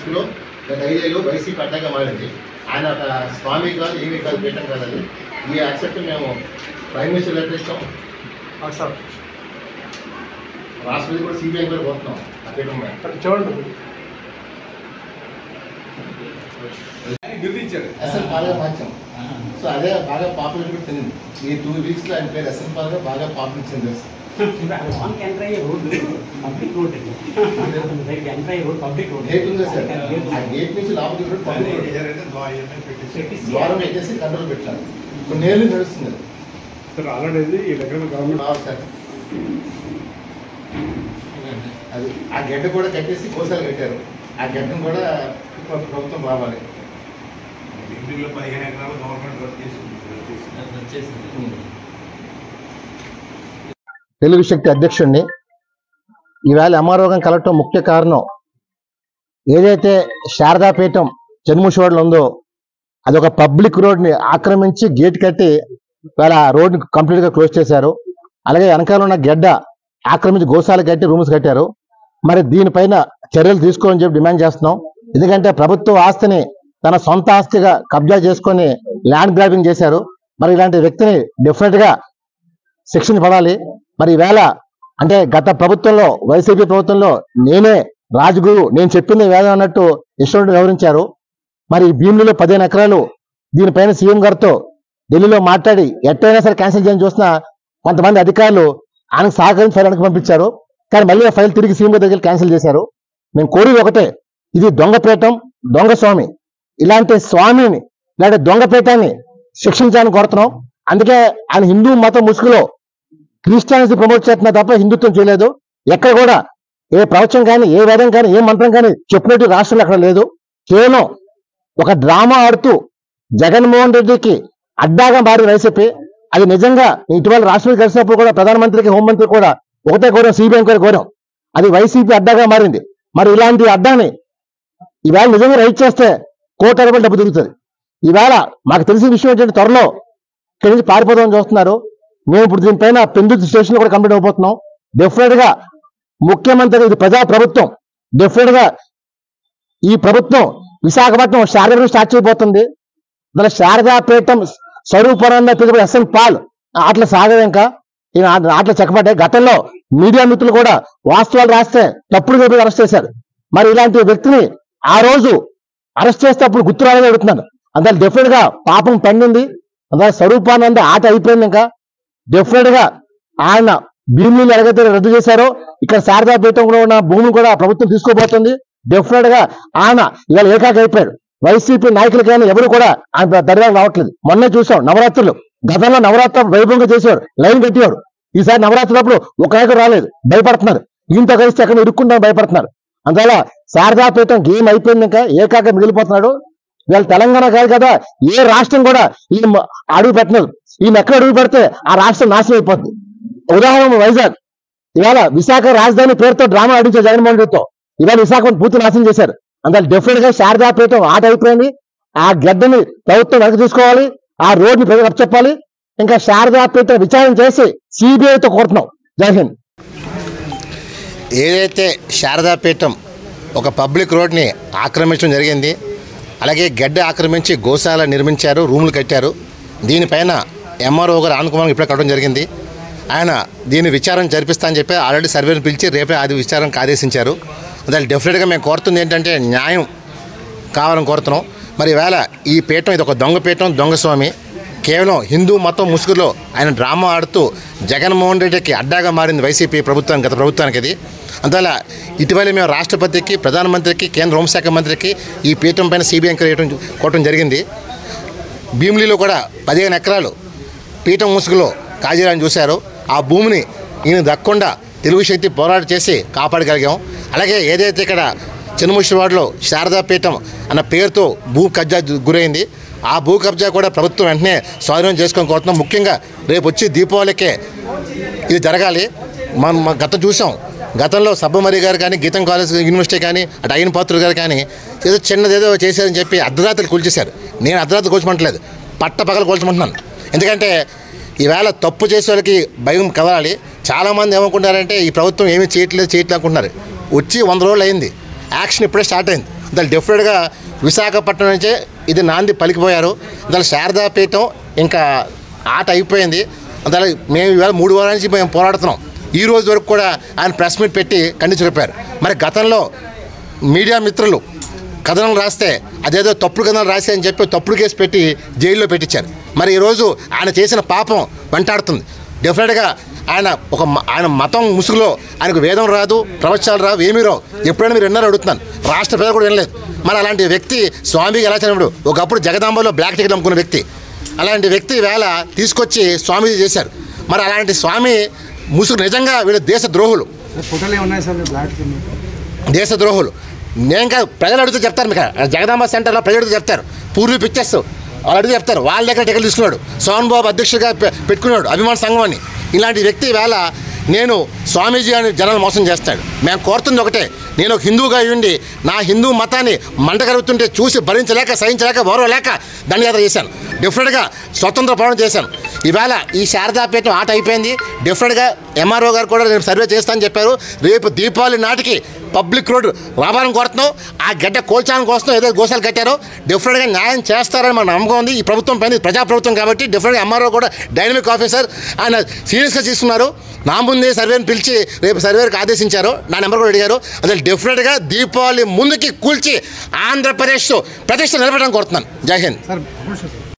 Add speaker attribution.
Speaker 1: ముసుగులో గత ఐదేళ్ళు వైసీపీ అడ్డగా మారింది ఆయన ఒక స్వామి కాదు ఏమీ కాదు పీఠం కాదని ఈ యాక్సెప్ట్ మేము ప్రైమ్ మినిస్టర్ లెటర్ ఇస్తాం
Speaker 2: సార్
Speaker 1: రాష్ట్రపతి కూడా సిబిఐ కూడా పోతున్నాం ఆ పీఠం మీద
Speaker 2: చూడండి
Speaker 1: ఎస్ఎన్ పాల్గా మార్చాం సో అదే బాగా పాపులర్ కూడా చెందింది ఈ టూ వీక్స్లో ఆయన పేరు ఎస్ఎన్ పాల్గా బాగా పాపులర్ చెందింది
Speaker 3: వన్ ఎంటర్ అయ్యే రోడ్డు పబ్లిక్ రోడ్ అండి ఎంటర్ అయ్యే రోడ్ పబ్లిక్ రోడ్
Speaker 1: గేట్ ఉంది సార్ ఆ గేట్ నుంచి లోపలికి కూడా పబ్లిక్ రోడ్. ద్వారం పెట్టేసి కంట్రోల్ పెట్టారు కొన్నేళ్ళు నడుస్తుంది
Speaker 2: సార్ ఆల్రెడీ ఈ దగ్గర గవర్నమెంట్
Speaker 1: బాగా సార్ అది ఆ గడ్డ కూడా కట్టేసి కోసాలు కట్టారు ఆ గడ్డను కూడా ప్ర- ప్రభుత్వం రావాలి
Speaker 4: ఇంటిలో పదిహేను ఎకరాలు గవర్నమెంట్ వర్క్ చేసింది
Speaker 1: తెలుగు శక్తి అధ్యక్షుడిని ఈవేళ అమారోగం కలగటం ముఖ్య కారణం ఏదైతే శారదాపీఠం జన్మశోడలు ఉందో అది ఒక పబ్లిక్ రోడ్ని ఆక్రమించి గేట్ కట్టి ఇవాళ ఆ రోడ్ని కంప్లీట్గా క్లోజ్ చేశారు అలాగే వెనకాల ఉన్న గడ్డ ఆక్రమించి గోశాల కట్టి రూమ్స్ కట్టారు మరి దీనిపైన చర్యలు తీసుకోవాలని చెప్పి డిమాండ్ చేస్తున్నాం ఎందుకంటే ప్రభుత్వ ఆస్తిని తన సొంత ఆస్తిగా కబ్జా చేసుకొని ల్యాండ్ గ్రాబింగ్ చేశారు మరి ఇలాంటి వ్యక్తిని డెఫినెట్ గా శిక్షణ పడాలి మరి ఈవేళ అంటే గత ప్రభుత్వంలో వైసీపీ ప్రభుత్వంలో నేనే రాజగురు నేను చెప్పింది వేదం అన్నట్టు యశ్వరుడు వివరించారు మరి ఈ భీములలో పదిహేను ఎకరాలు దీనిపైన సీఎం గారితో ఢిల్లీలో మాట్లాడి ఎట్టయినా సరే క్యాన్సిల్ చేయని చూసిన కొంతమంది అధికారులు ఆయనకు సహకరించి ఫైల్ వెనక్కి పంపించారు కానీ మళ్ళీ ఆ ఫైల్ తిరిగి సీఎం గారి దగ్గర క్యాన్సిల్ చేశారు మేము కోరేది ఒకటే ఇది దొంగపేటం దొంగ స్వామి ఇలాంటి స్వామిని ఇలాంటి దొంగపేటాన్ని శిక్షించాలని కోరుతున్నాం అందుకే ఆయన హిందూ మత ముసుగులో క్రిస్టియానిటీ ప్రమోట్ చేస్తున్నా తప్ప హిందుత్వం చేయలేదు ఎక్కడ కూడా ఏ ప్రవచనం కానీ ఏ వేదం కానీ ఏ మంత్రం కానీ చెప్పినట్టు రాష్ట్రంలో అక్కడ లేదు కేవలం ఒక డ్రామా ఆడుతూ జగన్మోహన్ రెడ్డికి అడ్డాగా మారి వైసీపీ అది నిజంగా ఇటీవల రాష్ట్రపతి కలిసినప్పుడు కూడా ప్రధానమంత్రికి హోంమంత్రి కూడా ఒకటే కోరాం సిబిఐ కూడా కోరాం అది వైసీపీ అడ్డాగా మారింది మరి ఇలాంటి అడ్డాని ఈవేళ నిజంగా రైట్ చేస్తే కోట రూపాయలు డబ్బు తిరుగుతుంది ఈవేళ మాకు తెలిసిన విషయం ఏంటంటే త్వరలో ఇక్కడి నుంచి పారిపోదామని చూస్తున్నారు మేము ఇప్పుడు దీనిపైన పెందుర్తి స్టేషన్ కూడా కంప్లీట్ అయిపోతున్నాం డెఫినెట్ గా ముఖ్యమంత్రి ఇది ప్రజా ప్రభుత్వం డెఫినెట్ గా ఈ ప్రభుత్వం విశాఖపట్నం శారదా స్టార్ట్ చేయబోతుంది మన శారదాపేటం స్వరూపరంగా పిలుపు ఎస్ఎన్ పాల్ ఆటలు సాగదు ఇంకా ఈ ఆ- ఆటలు చెక్కబడ్డాయి గతంలో మీడియా మిత్రులు కూడా వాస్తవాలు రాస్తే తప్పుడు చెప్పి అరెస్ట్ చేశారు మరి ఇలాంటి వ్యక్తిని ఆ రోజు అరెస్ట్ చేస్తే అప్పుడు గుర్తు రాలేదని అడుగుతున్నాను అందువల్ల డెఫినెట్ గా పాపం పండింది అందువల్ల స్వరూపానంద ఆట అయిపోయింది ఇంకా డెఫినెట్ గా ఆయన భీములు ఎలాగైతే రద్దు చేశారో ఇక్కడ శారదాపీఠంలో ఉన్న భూమిని కూడా ప్రభుత్వం తీసుకోబోతుంది డెఫినెట్ గా ఆయన ఇవాళ ఏకాకి అయిపోయాడు వైసీపీ నాయకులకైనా ఎవరు కూడా ఆయన దర్యాప్తు రావట్లేదు మొన్నే చూసాం నవరాత్రులు గతంలో నవరాత్రి వైభవంగా చేసేవాడు లైన్ కట్టేవాడు ఈసారి నవరాత్రులప్పుడు ఒక నాయకుడు రాలేదు భయపడుతున్నారు ఈయనతో కలిసి ఎక్కడ ఇరుక్కుంటామని భయపడుతున్నారు అందువల్ల శారదాపీఠం గేమ్ అయిపోయింది ఇంకా ఏకాక మిగిలిపోతున్నాడు ఇవాళ తెలంగాణ కాదు కదా ఏ రాష్ట్రం కూడా ఈయన మ- అడుగు పెట్టలేదు ఈయన ఎక్కడ అడుగు పెడితే ఆ రాష్ట్రం నాశనం అయిపోతుంది ఉదాహరణ వైజాగ్ ఇవాళ విశాఖ రాజధాని పేరుతో డ్రామా ఆడించారు జగన్మోహన్ రెడ్డితో ఇవాళ విశాఖను పూర్తి నాశనం చేశారు అందువల్ల డెఫినెట్ గా శారదాపీఠం ఆట అయిపోయింది ఆ గడ్డని ప్రభుత్వం వెనక్కి తీసుకోవాలి ఆ రోడ్ని ప్రజలకు చెప్పాలి ఇంకా శారదాపీఠం విచారణ చేసి సిబిఐతో కోరుతున్నాం జై హింద్ ఏదైతే శారదాపీఠం ఒక పబ్లిక్ రోడ్ని ఆక్రమించడం జరిగింది అలాగే గడ్డ ఆక్రమించి గోశాల నిర్మించారు రూములు కట్టారు దీనిపైన ఎంఆర్ఓ గారు ఆనంద్ కుమార్ ఇప్పుడే కట్టడం జరిగింది ఆయన దీని విచారణ జరిపిస్తా అని చెప్పి ఆల్రెడీ సర్వేని పిలిచి రేపే అది విచారణకు ఆదేశించారు దాని డెఫినెట్గా మేము కోరుతుంది ఏంటంటే న్యాయం కావాలని కోరుతున్నాం మరి ఈవేళ ఈ పీఠం ఇది ఒక దొంగ పీఠం దొంగ స్వామి కేవలం హిందూ మతం ముసుగులో ఆయన డ్రామా ఆడుతూ జగన్మోహన్ రెడ్డికి అడ్డాగా మారింది వైసీపీ ప్రభుత్వం గత ప్రభుత్వానికి ఇది అందువల్ల ఇటీవల మేము రాష్ట్రపతికి ప్రధానమంత్రికి కేంద్ర హోంశాఖ మంత్రికి ఈ పీఠం పైన సిబిఐ ఎంక్వైరీ చేయడం కోవటం జరిగింది భీమిలిలో కూడా పదిహేను ఎకరాలు పీఠం ముసుగులో కాజీరాని చూశారు ఆ భూమిని ఈయన దక్కకుండా తెలుగు శక్తి పోరాటం చేసి కాపాడగలిగాం అలాగే ఏదైతే ఇక్కడ చిన్నముషివాడలో శారదాపీఠం అన్న పేరుతో భూ కబ్జా గురైంది ఆ భూ కబ్జా కూడా ప్రభుత్వం వెంటనే స్వాధీనం చేసుకొని కోరుతున్నాం ముఖ్యంగా రేపు వచ్చి దీపావళికే ఇది జరగాలి మనం మనం గతం చూసాం గతంలో సబ్బమరి గారు కానీ గీతం కాలేజ్ యూనివర్సిటీ కానీ అటు అయిన పాత్రులు గారు కానీ ఏదో చిన్నదేదో చేశారని చెప్పి అర్ధరాత్రి కూల్చేశారు నేను అర్ధరాత్రి కూల్చమంటలేదు పట్ట పగలు కూల్చమంటున్నాను ఎందుకంటే ఈవేళ తప్పు చేసే వాళ్ళకి భయం కదలాలి చాలామంది ఏమనుకుంటారంటే ఈ ప్రభుత్వం ఏమీ చేయట్లేదు చేయట్లేదు అనుకుంటున్నారు వచ్చి వంద రోజులు అయింది యాక్షన్ ఇప్పుడే స్టార్ట్ అయింది దాని డెఫినెట్గా విశాఖపట్నం నుంచే ఇది నాంది పలికిపోయారు దాని శారదాపీఠం ఇంకా ఆట అయిపోయింది అందువల్ల మేము ఇవాళ మూడు వారాల నుంచి మేము పోరాడుతున్నాం ఈ రోజు వరకు కూడా ఆయన ప్రెస్ మీట్ పెట్టి ఖండించి చెప్పారు మరి గతంలో మీడియా మిత్రులు కథనాలు రాస్తే అదేదో తప్పుడు కథనాలు రాసి అని చెప్పి తప్పుడు కేసు పెట్టి జైల్లో పెట్టించారు మరి ఈరోజు ఆయన చేసిన పాపం వెంటాడుతుంది డెఫినెట్గా ఆయన ఒక మ- ఆయన మతం ముసుగులో ఆయనకు వేదం రాదు ప్రవచనాలు రావు ఏమీ రావు ఎప్పుడైనా మీరు విన్నారో అడుగుతున్నాను రాష్ట్ర ప్రజలు కూడా వినలేదు మరి అలాంటి వ్యక్తి స్వామికి ఎలా చదివాడు ఒకప్పుడు జగదాంబలో బ్లాక్ టికెట్ అమ్ముకున్న వ్యక్తి అలాంటి వ్యక్తి వేళ తీసుకొచ్చి స్వామీజీ చేశారు మరి అలాంటి స్వామి ముసుగు నిజంగా వీళ్ళు దేశ ద్రోహులు
Speaker 2: ఫోటోలు ఏమున్నాయి సార్ బ్లాక్
Speaker 1: దేశ ద్రోహులు నేను కాదు ప్రజలు అడిగితే చెప్తారు మీకు జగదాంబ సెంటర్లో ప్రజలు అడిగితే చెప్తారు పూర్వీ పిక్చర్స్ వాళ్ళు అడిగితే చెప్తారు వాళ్ళ దగ్గర టికెట్ తీసుకున్నాడు సోహన్ బాబు అధ్యక్షుడిగా పె- పెట్టుకున్నాడు అభిమాన సంఘం అని ఇలాంటి వ్యక్తి వేళ నేను స్వామీజీ అని జనాలు మోసం చేస్తాడు మేము కోరుతుంది ఒకటే నేను ఒక హిందూగా ఉండి నా హిందూ మతాన్ని మంటగలుగుతుంటే చూసి భరించలేక సహించలేక ఓర్వలేక దండయాత్ర చేశాను డెఫినెట్గా స్వతంత్ర పోరాటం చేశాను ఈవేళ ఈ శారదాపీఠం ఆట అయిపోయింది డెఫినెట్గా ఎంఆర్ఓ గారు కూడా రేపు సర్వే చేస్తానని చెప్పారు రేపు దీపావళి నాటికి పబ్లిక్ రోడ్ రావాలని కోరుతున్నాం ఆ గడ్డ కోల్చాలని కోసం ఏదో గోశాలు కట్టారో డెఫినెట్గా న్యాయం చేస్తారని మన నమ్మకం ఉంది ఈ ప్రభుత్వం పైన ఇది ప్రజాప్రభుత్వం కాబట్టి డెఫినెట్గా ఎంఆర్ఓ కూడా డైనమిక్ ఆఫీసర్ ఆయన సీరియస్గా తీసుకున్నారు నా ముందే సర్వేని పిలిచి రేపు సర్వేకి ఆదేశించారు నా నెంబర్ కూడా అడిగారు అసలు డెఫినెట్గా దీపావళి ముందుకి కూల్చి ఆంధ్రప్రదేశ్ ప్రతిష్ట నిలబెట్టడానికి కోరుతున్నాను జై హింద్
Speaker 2: సార్